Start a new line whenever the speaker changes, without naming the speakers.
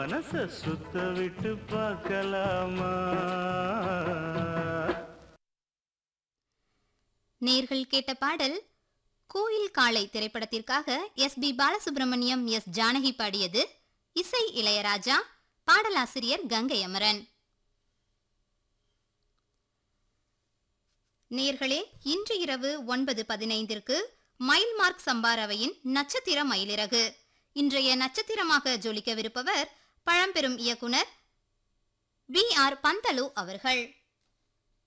மனச சுத்த விட்டு பார்க்கலாமா
நேர்கள் கேட்ட பாடல் கோயில் காளை திரைப்படத்திற்காக S P Balasubrahmanyam S Janaki பாடியது இசை இளையராஜா பாடலாசிரியர் கங்கை அமரன் நேர்களே இன்று இரவு ஒன்பது பதினைந்திற்கு மைல் மார்க் சம்பாரவையின் நட்சத்திர மயிலிறகு இன்றைய நட்சத்திரமாக ஜொலிக்கவிருப்பவர் பழம்பெரும் இயக்குனர் பி ஆர் பந்தலு அவர்கள்